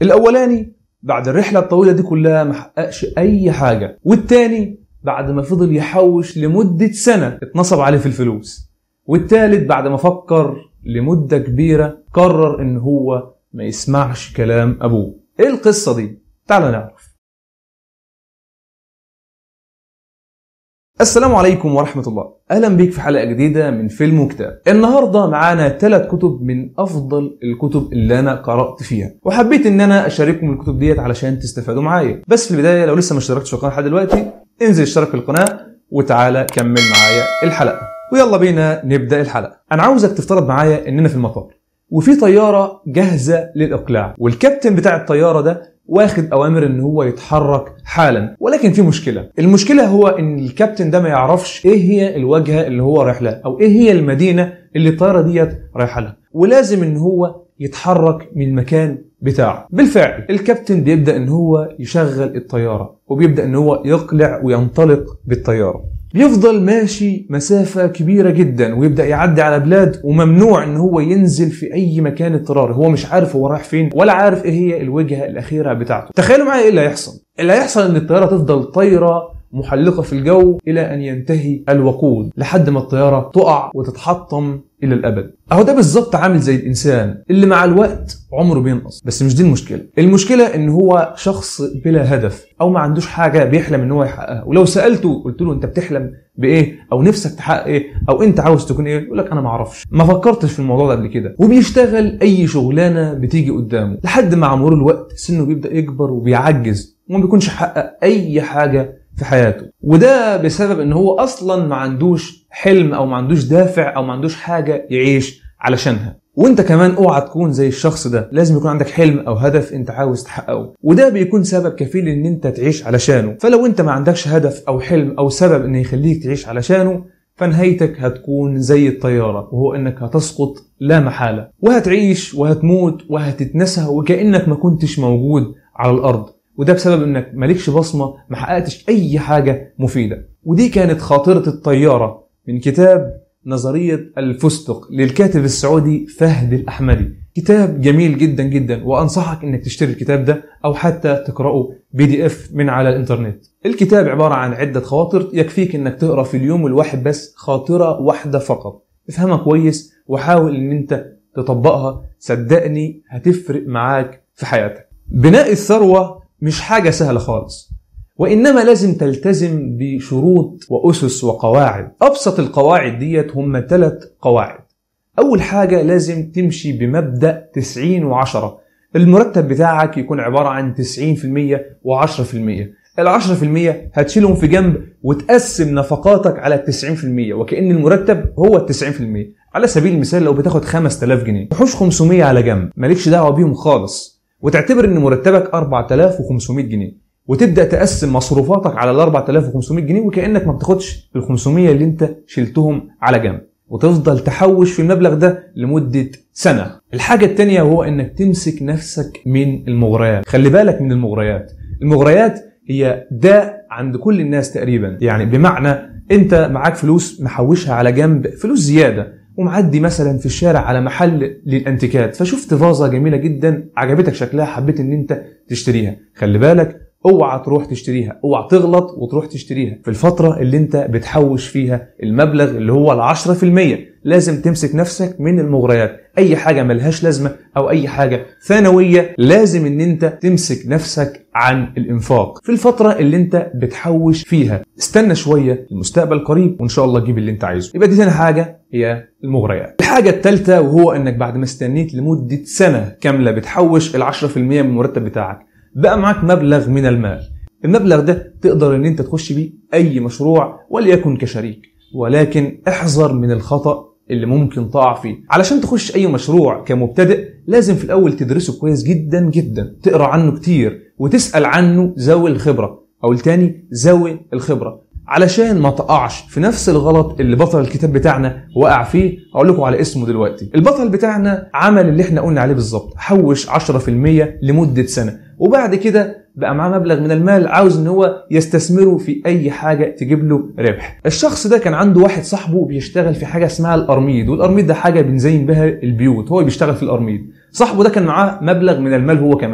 الاولاني بعد الرحله الطويله دي كلها ما حققش اي حاجه والتاني بعد ما فضل يحوش لمده سنه اتنصب عليه في الفلوس والتالت بعد ما فكر لمده كبيره قرر ان هو ما يسمعش كلام ابوه ايه القصه دي تعال نعرف السلام عليكم ورحمة الله أهلا بيك في حلقة جديدة من فيلم وكتاب النهاردة معانا ثلاث كتب من أفضل الكتب اللي أنا قرأت فيها وحبيت إن أنا أشارككم الكتب ديت علشان تستفادوا معايا بس في البداية لو لسه ما اشتركتش في القناة لحد دلوقتي انزل اشترك في القناة وتعالى كمل معايا الحلقة ويلا بينا نبدأ الحلقة أنا عاوزك تفترض معايا إننا في المطار وفي طيارة جاهزة للإقلاع والكابتن بتاع الطيارة ده واخد اوامر ان هو يتحرك حالا ولكن في مشكله المشكله هو ان الكابتن ده ما يعرفش ايه هي الواجهه اللي هو رايح لها او ايه هي المدينه اللي الطياره ديت رايحه لها ولازم ان هو يتحرك من المكان بتاعه بالفعل الكابتن بيبدا ان هو يشغل الطياره وبيبدا ان هو يقلع وينطلق بالطياره بيفضل ماشي مسافة كبيرة جدا ويبدأ يعدي على بلاد وممنوع ان هو ينزل في اي مكان اضطراري هو مش عارف هو رايح فين ولا عارف ايه هي الوجهة الاخيرة بتاعته تخيلوا معايا ايه اللي هيحصل اللي هيحصل ان الطيارة تفضل طايرة محلقة في الجو إلى أن ينتهي الوقود لحد ما الطيارة تقع وتتحطم إلى الأبد أهو ده بالظبط عامل زي الإنسان اللي مع الوقت عمره بينقص بس مش دي المشكلة المشكلة إن هو شخص بلا هدف أو ما عندوش حاجة بيحلم إن هو يحققها ولو سألته قلت له أنت بتحلم بإيه أو نفسك تحقق إيه أو أنت عاوز تكون إيه يقول لك أنا ما أعرفش ما فكرتش في الموضوع ده قبل كده وبيشتغل أي شغلانة بتيجي قدامه لحد مع مرور الوقت سنه بيبدأ يكبر وبيعجز وما بيكونش حقق أي حاجة في حياته وده بسبب ان هو اصلا ما عندوش حلم او ما عندوش دافع او ما عندوش حاجه يعيش علشانها وانت كمان اوعى تكون زي الشخص ده لازم يكون عندك حلم او هدف انت عاوز تحققه وده بيكون سبب كفيل ان انت تعيش علشانه فلو انت ما عندكش هدف او حلم او سبب ان يخليك تعيش علشانه فنهايتك هتكون زي الطيارة وهو انك هتسقط لا محالة وهتعيش وهتموت وهتتنسى وكأنك ما كنتش موجود على الأرض وده بسبب انك مالكش بصمه ما حققتش اي حاجه مفيده ودي كانت خاطره الطياره من كتاب نظريه الفستق للكاتب السعودي فهد الاحمدي كتاب جميل جدا جدا وانصحك انك تشتري الكتاب ده او حتى تقراه بي دي اف من على الانترنت الكتاب عباره عن عده خواطر يكفيك انك تقرا في اليوم الواحد بس خاطره واحده فقط افهمها كويس وحاول ان انت تطبقها صدقني هتفرق معاك في حياتك بناء الثروه مش حاجة سهلة خالص وإنما لازم تلتزم بشروط وأسس وقواعد أبسط القواعد ديت هم ثلاث قواعد أول حاجة لازم تمشي بمبدأ 90 و10 المرتب بتاعك يكون عبارة عن 90% و10% ال 10% هتشيلهم في جنب وتقسم نفقاتك على ال 90% وكأن المرتب هو ال 90% على سبيل المثال لو بتاخد 5000 جنيه تحوش 500 على جنب مالكش دعوة بيهم خالص وتعتبر ان مرتبك 4500 جنيه وتبدا تقسم مصروفاتك على ال 4500 جنيه وكانك ما بتاخدش ال 500 اللي انت شلتهم على جنب وتفضل تحوش في المبلغ ده لمدة سنة الحاجة التانية هو انك تمسك نفسك من المغريات خلي بالك من المغريات المغريات هي داء عند كل الناس تقريبا يعني بمعنى انت معاك فلوس محوشها على جنب فلوس زيادة ومعدي مثلا في الشارع على محل للانتيكات فشفت فازه جميله جدا عجبتك شكلها حبيت ان انت تشتريها خلي بالك اوعى تروح تشتريها اوعى تغلط وتروح تشتريها في الفتره اللي انت بتحوش فيها المبلغ اللي هو ال 10% لازم تمسك نفسك من المغريات اي حاجه ملهاش لازمه او اي حاجه ثانويه لازم ان انت تمسك نفسك عن الانفاق في الفتره اللي انت بتحوش فيها استنى شويه المستقبل قريب وان شاء الله تجيب اللي انت عايزه يبقى دي ثاني حاجه هي المغريات الحاجه الثالثه وهو انك بعد ما استنيت لمده سنه كامله بتحوش ال 10% من المرتب بتاعك بقى معاك مبلغ من المال المبلغ ده تقدر ان انت تخش بيه اي مشروع وليكن كشريك ولكن احذر من الخطأ اللي ممكن تقع فيه علشان تخش اي مشروع كمبتدئ لازم في الاول تدرسه كويس جدا جدا تقرا عنه كتير وتسال عنه ذوي الخبره او التاني ذوي الخبره علشان ما تقعش في نفس الغلط اللي بطل الكتاب بتاعنا وقع فيه هقول لكم على اسمه دلوقتي البطل بتاعنا عمل اللي احنا قلنا عليه بالظبط حوش 10% لمده سنه وبعد كده بقى معاه مبلغ من المال عاوز ان هو يستثمره في اي حاجه تجيب له ربح الشخص ده كان عنده واحد صاحبه بيشتغل في حاجه اسمها الارميد والارميد ده حاجه بنزين بها البيوت هو بيشتغل في الارميد صاحبه ده كان معاه مبلغ من المال هو كمان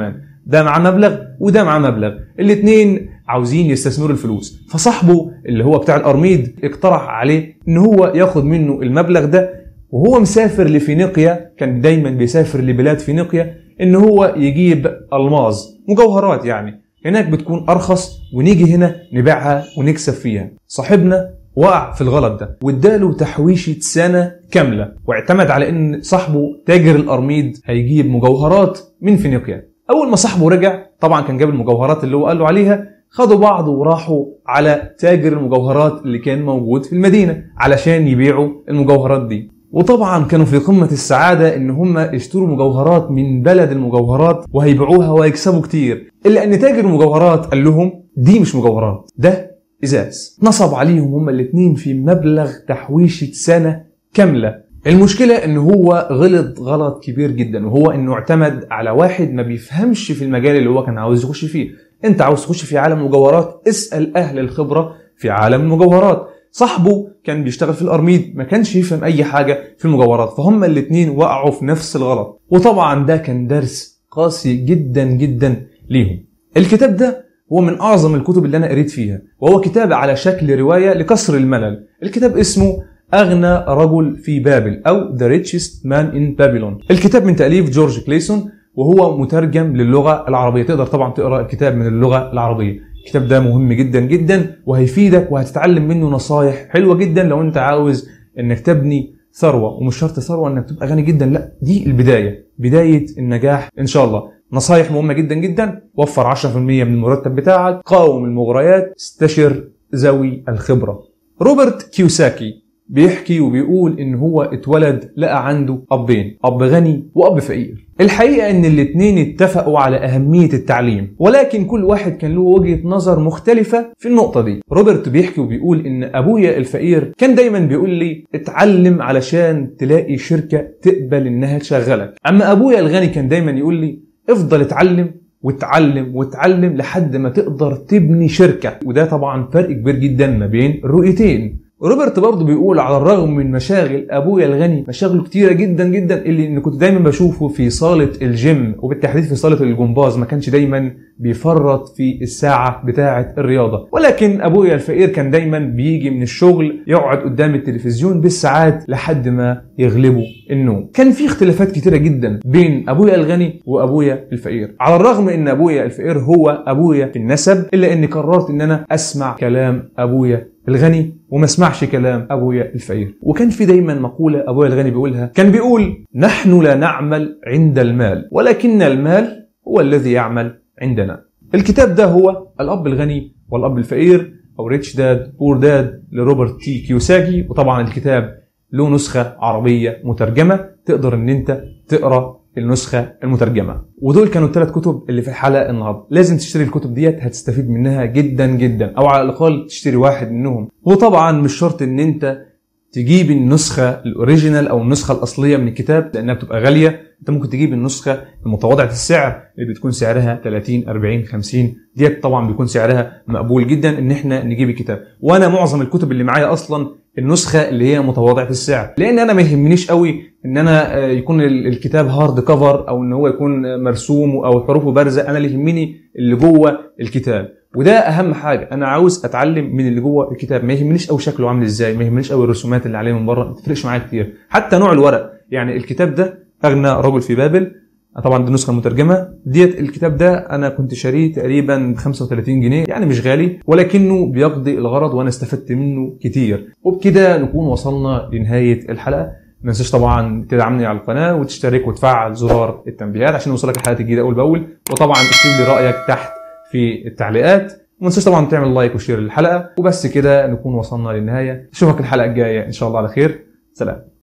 ده معاه مبلغ وده معاه مبلغ الاثنين عاوزين يستثمروا الفلوس فصاحبه اللي هو بتاع القرميد اقترح عليه ان هو ياخد منه المبلغ ده وهو مسافر لفينيقيا كان دايما بيسافر لبلاد فينيقيا ان هو يجيب الماظ مجوهرات يعني هناك بتكون ارخص ونيجي هنا نبيعها ونكسب فيها صاحبنا وقع في الغلط ده واداله تحويشة سنة كاملة واعتمد على ان صاحبه تاجر القرميد هيجيب مجوهرات من فينيقيا اول ما صاحبه رجع طبعا كان جاب المجوهرات اللي هو قال له عليها خدوا بعض وراحوا على تاجر المجوهرات اللي كان موجود في المدينة علشان يبيعوا المجوهرات دي وطبعا كانوا في قمة السعادة ان هم يشتروا مجوهرات من بلد المجوهرات وهيبيعوها وهيكسبوا كتير الا ان تاجر المجوهرات قال لهم دي مش مجوهرات ده ازاز نصب عليهم هما الاتنين في مبلغ تحويشة سنة كاملة المشكلة ان هو غلط غلط كبير جدا وهو انه اعتمد على واحد ما بيفهمش في المجال اللي هو كان عاوز يخش فيه انت عاوز تخش في عالم المجوهرات اسأل اهل الخبرة في عالم المجوهرات صاحبه كان بيشتغل في القرميد ما كانش يفهم اي حاجة في المجوهرات فهم الاتنين وقعوا في نفس الغلط وطبعا ده كان درس قاسي جدا جدا ليهم الكتاب ده هو من اعظم الكتب اللي انا قريت فيها وهو كتاب على شكل روايه لكسر الملل الكتاب اسمه اغنى رجل في بابل او The Richest Man in Babylon الكتاب من تاليف جورج كليسون وهو مترجم للغه العربيه تقدر طبعا تقرا الكتاب من اللغه العربيه الكتاب ده مهم جدا جدا وهيفيدك وهتتعلم منه نصايح حلوه جدا لو انت عاوز انك تبني ثروه ومش شرط ثروه انك تبقى غني جدا لا دي البدايه بدايه النجاح ان شاء الله نصايح مهمه جدا جدا وفر 10% من المرتب بتاعك قاوم المغريات استشر ذوي الخبره روبرت كيوساكي بيحكي وبيقول ان هو اتولد لقى عنده ابين اب غني واب فقير الحقيقه ان الاتنين اتفقوا على اهميه التعليم ولكن كل واحد كان له وجهه نظر مختلفه في النقطه دي روبرت بيحكي وبيقول ان ابويا الفقير كان دايما بيقول لي اتعلم علشان تلاقي شركه تقبل انها تشغلك اما ابويا الغني كان دايما يقول لي افضل اتعلم وتعلم وتعلم لحد ما تقدر تبني شركة وده طبعا فرق كبير جدا ما بين الرؤيتين روبرت برضه بيقول على الرغم من مشاغل ابويا الغني مشاغله كتيره جدا جدا اللي ان كنت دايما بشوفه في صاله الجيم وبالتحديد في صاله الجمباز ما كانش دايما بيفرط في الساعه بتاعه الرياضه ولكن ابويا الفقير كان دايما بيجي من الشغل يقعد قدام التلفزيون بالساعات لحد ما يغلبه النوم كان في اختلافات كتيره جدا بين ابويا الغني وابويا الفقير على الرغم ان ابويا الفقير هو ابويا في النسب الا اني قررت ان انا اسمع كلام ابويا الغني وما اسمعش كلام ابويا الفقير وكان في دايما مقوله ابويا الغني بيقولها كان بيقول نحن لا نعمل عند المال ولكن المال هو الذي يعمل عندنا الكتاب ده هو الاب الغني والاب الفقير او ريتش داد بور داد لروبرت تي كيوساكي وطبعا الكتاب له نسخه عربيه مترجمه تقدر ان انت تقرا النسخة المترجمة ودول كانوا الثلاث كتب اللي في الحلقة النهاردة لازم تشتري الكتب ديت هتستفيد منها جدا جدا او على الاقل تشتري واحد منهم وطبعا مش شرط ان انت تجيب النسخة الاوريجينال او النسخة الاصلية من الكتاب لانها بتبقى غالية انت ممكن تجيب النسخة المتواضعة السعر اللي بتكون سعرها 30 40 50 ديت طبعا بيكون سعرها مقبول جدا ان احنا نجيب الكتاب وانا معظم الكتب اللي معايا اصلا النسخه اللي هي متواضعه السعر لان انا ما يهمنيش قوي ان انا يكون الكتاب هارد كفر او ان هو يكون مرسوم او حروفه بارزه انا اللي يهمني اللي جوه الكتاب وده اهم حاجه انا عاوز اتعلم من اللي جوه الكتاب ما يهمنيش قوي شكله عامل ازاي ما يهمنيش قوي الرسومات اللي عليه من بره ما تفرقش معايا كتير حتى نوع الورق يعني الكتاب ده اغنى رجل في بابل طبعا دي النسخه المترجمه ديت الكتاب ده انا كنت شاريه تقريبا ب 35 جنيه يعني مش غالي ولكنه بيقضي الغرض وانا استفدت منه كتير وبكده نكون وصلنا لنهايه الحلقه ما تنساش طبعا تدعمني على القناه وتشترك وتفعل زرار التنبيهات عشان يوصلك الحلقات الجديده اول باول وطبعا اكتب لي رايك تحت في التعليقات وما تنساش طبعا تعمل لايك وشير للحلقه وبس كده نكون وصلنا للنهايه اشوفك الحلقه الجايه ان شاء الله على خير سلام